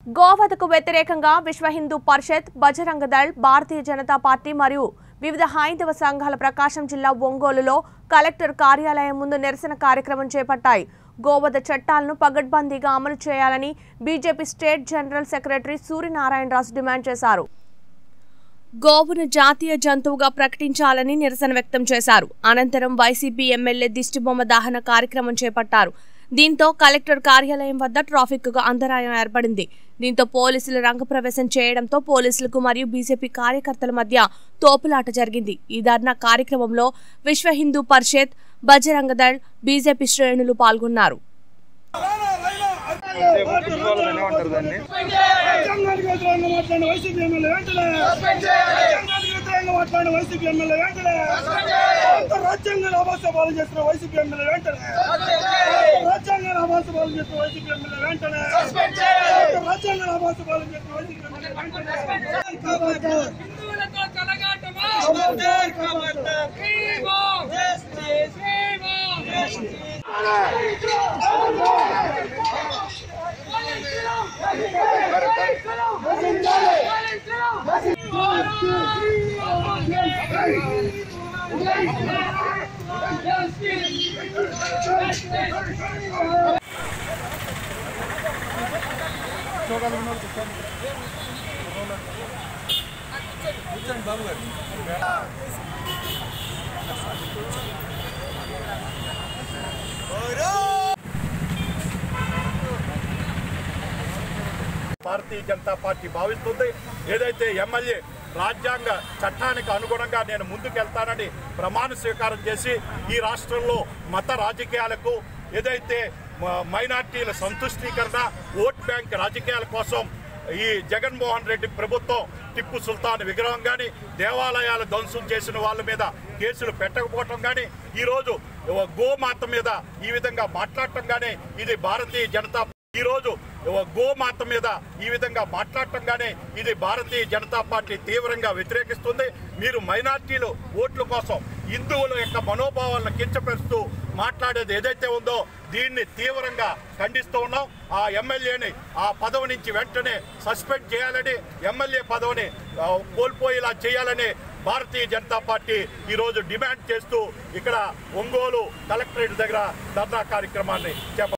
గోవధకు వ్యతిరేకంగా విశ్వ హిందూ పరిషత్ బజరంగ దళ్ భారతీయ జనతా పార్టీ మరియు వివిధ హైందవ సంఘాల ప్రకాశం జిల్లా ఒంగోలులో కలెక్టర్ కార్యాలయం ముందు నిరసన కార్యక్రమం చేపట్టాయి గోవధ చట్టాలను పగడ్బందీగా అమలు చేయాలని BJP state general secretary Suryanarayanaraju demand చేశారు గోవును జాతీయ జంతువుగా ప్రకటించాలని నిరసన వ్యక్తం చేశారు అనంతరం వైసీపీ ఎమ్మెల్యే దిష్టిబొమ్మ దహన కార్యక్రమం చేపట్టారు దీంతో కలెక్టర్ కార్యాలయం వద్ద ట్రాఫిక్ కు అంతరాయం ఏర్పడింది దీంతో పోలీసులు రంగప్రవేశం చేయడంతో పోలీసులకు మరియు బీజేపీ కార్యకర్తల మధ్య తోపులాట జరిగింది ఈ ధర్నా కార్యక్రమంలో విశ్వ హిందూ పరిషత్ బజరంగ దళ్ బీజేపీ శ్రేణులు పాల్గొన్నారు ఏమంటారు దాన్ని రాజ్యాంగానికి వ్యతిరేకంగా మాట్లాడిన వైసీపీ ఎమ్మెల్యే వెంటనే రాజ్యాంగానికి వ్యతిరేకంగా మాట్లాడిన వైసీపీ ఎమ్మెల్యే వెంటనే అంత రాజ్యాంగాన్ని ఆభాస పాలన చేస్తున్న వైసీపీ ఎమ్మెల్యే వెంటనే రాజ్యాంగాన్ని ఆభాస పాలన చేస్తున్న వైసీపీ ఎమ్మెల్యే వెంటనే రాజ్యాంగాన్ని ఆభాస పాలన చేస్తున్న వైసీపీ ఎమ్మెల్యే వెంటనే హిందువులతో కలగాటమా శ్రీమో శ్రీమో భారతీయ జనతా పార్టీ భావిస్తుంది ఏదైతే ఎమ్మెల్యే రాజ్యాంగ చట్టానికి అనుగుణంగా నేను ముందుకెళ్తానని ప్రమాణ స్వీకారం చేసి ఈ రాష్ట్రంలో మత రాజకీయాలకు ఏదైతే మ- మైనార్టీల సంతుష్టీకరణ ఓట్ బ్యాంక్ రాజకీయాల కోసం ఈ జగన్మోహన్ రెడ్డి ప్రభుత్వం టిప్పు సుల్తాన్ విగ్రహం కానీ దేవాలయాలు ధ్వంసం చేసిన వాళ్ళ మీద కేసులు పెట్టకపోవటం కానీ ఈరోజు గోమాత మీద ఈ విధంగా మాట్లాడటం కానీ ఇది భారతీయ జనతా ఈ రోజు గోమాత మీద ఈ విధంగా మాట్లాడటంగానే ఇది భారతీయ జనతా పార్టీ తీవ్రంగా వ్యతిరేకిస్తుంది మీరు మైనార్టీలు ఓట్ల కోసం హిందువుల యొక్క మనోభావాలను కించపరుస్తూ మాట్లాడేది ఏదైతే ఉందో దీన్ని తీవ్రంగా ఖండిస్తూ ఉన్నాం ఆ ఎమ్మెల్యేని ఆ పదవి నుంచి వెంటనే సస్పెండ్ చేయాలని ఎమ్మెల్యే పదవిని ఆ, కోల్పోయేలా చేయాలని భారతీయ జనతా పార్టీ ఈరోజు డిమాండ్ చేస్తూ ఇక్కడ ఒంగోలు కలెక్టరేట్ దగ్గర ధర్నా కార్యక్రమాన్ని చేప